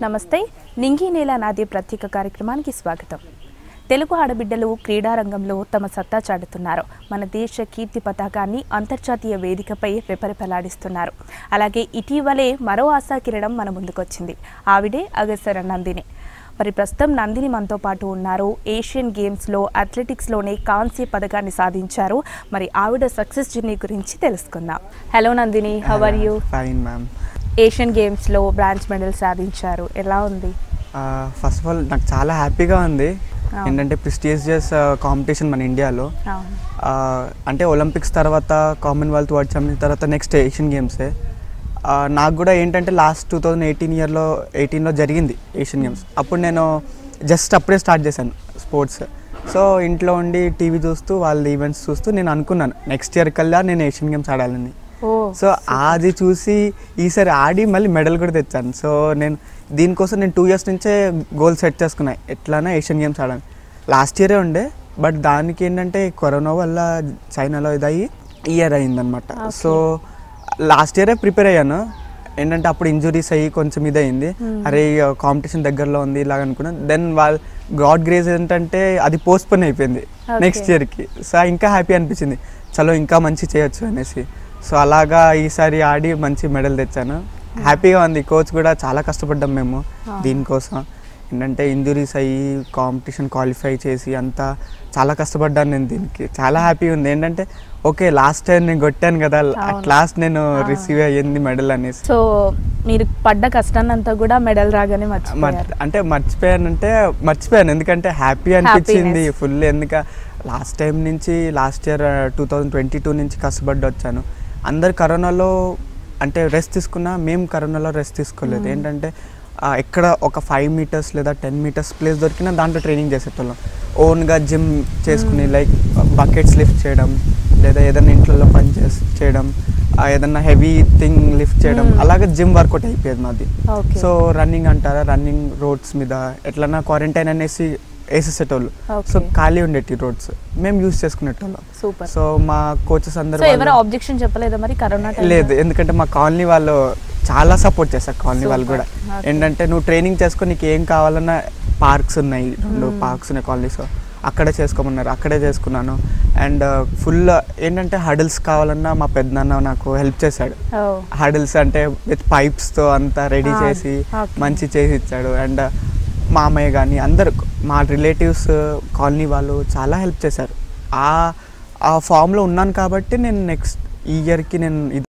నమస్తే నింగి నేల నాది ప్రత్యేక కార్యక్రమానికి స్వాగతం తెలుగు ఆడబిడ్డలు క్రీడారంగంలో తమ సత్తా చాటుతున్నారు మన దేశ కీర్తి పతాకాన్ని అంతర్జాతీయ వేదికపై రెపరెపలాడిస్తున్నారు అలాగే ఇటీవలే మరో ఆశాకిరణం మన ముందుకొచ్చింది ఆవిడే అగసర నందిని మరి ప్రస్తుతం నందిని మనతో పాటు ఉన్నారు ఏషియన్ గేమ్స్లో అథ్లెటిక్స్లోనే కాంస్య పథకాన్ని సాధించారు మరి ఆవిడ సక్సెస్ జర్నీ గురించి తెలుసుకుందాం hello Nandini how are you fine ma'am Asian గేమ్స్లో బ్రాంచ్ మెడల్ సాధించారు ఎలా ఉంది ఫస్ట్ ఆఫ్ ఆల్ నాకు చాలా హ్యాపీగా ఉంది అవును. ఏంటంటే ప్రెస్టీజియస్ కాంపిటీషన్ మన ఇండియాలో అవును ఆ, అంటే ఒలింపిక్స్ తర్వాత కామన్వెల్త్ వరల్డ్ ఛాంపియన్ తర్వాత నెక్స్ట్ ఏషియన్ గేమ్సే ఆ, నాకు కూడా ఏంటంటే లాస్ట్ టూ థౌజండ్ ఎయిటీన్ ఇయర్లో ఎయిటీన్లో జరిగింది ఏషియన్ గేమ్స్ అప్పుడు నేను జస్ట్ అప్పుడే స్టార్ట్ చేశాను స్పోర్ట్స్ సో ఇంట్లో ఉండి టీవీ చూస్తూ వాళ్ళ ఈవెంట్స్ చూస్తూ నేను అనుకున్నాను నెక్స్ట్ ఇయర్ కల్లా నేను ఏషియన్ గేమ్స్ ఆడాలని ఓ సో అది చూసి ఈసారి ఆడి మళ్ళీ మెడల్ కూడా తెచ్చాను సో నేను దీనికోసం నేను టూ ఇయర్స్ నుంచే గోల్ సెట్ చేసుకున్నాను ఎట్లానే ఏషియన్ గేమ్స్ ఆడాను లాస్ట్ ఇయరే ఉండే బట్ దానికి ఏంటంటే కరోనా వల్ల చైనాలో ఇదయ్యి ఇయర్ అయిందనమాట Okay. సో లాస్ట్ ఇయరే ప్రిపేర్ అయ్యాను ఏంటంటే అప్పుడు ఇంజురీస్ అయ్యి కొంచెం ఇదయింది అరే కాంపిటీషన్ దగ్గరలో ఉంది ఇలాగ అనుకున్నాను దెన్ వాళ్ళ గాడ్ గ్రేజ్ ఏంటంటే అది పోస్ట్ పోన్ అయిపోయింది Okay. నెక్స్ట్ ఇయర్కి సో ఇంకా హ్యాపీ అనిపించింది చలో ఇంకా మంచి చేయొచ్చు అనేసి సో అలాగా ఈసారి ఆడి మంచి మెడల్ తెచ్చాను హ్యాపీగా ఉంది కోచ్ కూడా చాలా కష్టపడ్డాం మేము Ah. దీనికోసం ఏంటంటే ఇంజురీస్ అయ్యి కాంపిటీషన్ క్వాలిఫై చేసి అంతా చాలా కష్టపడ్డాను నేను దీనికి చాలా హ్యాపీగా ఉంది ఏంటంటే ఓకే లాస్ట్ టైం నేను కొట్టాను కదా అవును. అట్ లాస్ట్ నేను Ah. రిసీవ్ అయ్యింది మెడల్ అనేసి సో మీరు పడ్డ కష్టాన్నంతా కూడా మెడల్ రాగానే మర్- మర్చిపోయారు అంటే మర్చిపోయానంటే మర్చిపోయాను ఎందుకంటే హ్యాపీ అనిపించింది Happiness. ఫుల్ ఎందుక లాస్ట్ టైం నుంచి last year two thousand twenty two నుంచి కష్టపడి వచ్చాను అందరు కరోనాలో అంటే రెస్ట్ తీసుకున్నా మేము కరోనాలో రెస్ట్ తీసుకోలేదు Hmm. ఏంటంటే ఆ, ఎక్కడ ఒక ఫైవ్ మీటర్స్ లేదా టెన్ మీటర్స్ ప్లేస్ దొరికినా దాంట్లో ట్రైనింగ్ చేసేటోళ్ళం ఓన్గా జిమ్ చేసుకుని Hmm. లైక్ బకెట్స్ లిఫ్ట్ చేయడం లేదా ఏదైనా ఇంట్లో పని చేసి చేయడం ఆ, ఏదైనా హెవీ థింగ్ లిఫ్ట్ చేయడం Hmm. అలాగే జిమ్ వర్కౌట్ అయిపోయేది మాది ఓకే సో రన్నింగ్ అంటారా రన్నింగ్ రోడ్స్ మీద ఎట్లన్నా క్వారంటైన్ అనేసి వేసేసేటోళ్ళు Okay. సో ఖాళీ ఉండేటి రోడ్స్ మేము యూస్ చేసుకునేటోళ్ళం సూపర్ సో మా కోచెస్ అందరూ సో ఎవరు వాళ్ళు- ఆబ్జెక్షన్ చెప్పలేదా మరి కరోనా time లో? లేదు ఎందుకంటే మా కాలనీ వాళ్ళు చాలా సపోర్ట్ చేస్తారు కాలనీ వాళ్ళు కూడా Super. Okay. ఏంటంటే నువ్వు ట్రైనింగ్ చేసుకొని నీకు ఏం కావాలన్నా పార్క్స్ ఉన్నాయి రెండు Hmm. పార్క్స్ ఉన్నాయి కాలనీస్ అక్కడే చేసుకోమన్నారు అక్కడే చేసుకున్నాను అండ్ ఫుల్ ఏంటంటే హడిల్స్ కావాలన్నా మా పెద్దనాన్న నాకు హెల్ప్ చేశాడు ఓ హడిల్స్ అంటే విత్ పైప్స్తో అంతా రెడీ Ah, చేసి okay. మంచి చేసి ఇచ్చాడు అండ్ మామయ్య కానీ అందరు మా రిలేటివ్స్ కాలనీ వాళ్ళు చాలా హెల్ప్ చేశారు ఆ ఆ ఫామ్లో ఉన్నాను కాబట్టి నేను నెక్స్ట్ ఈ ఇయర్కి నేను ఇది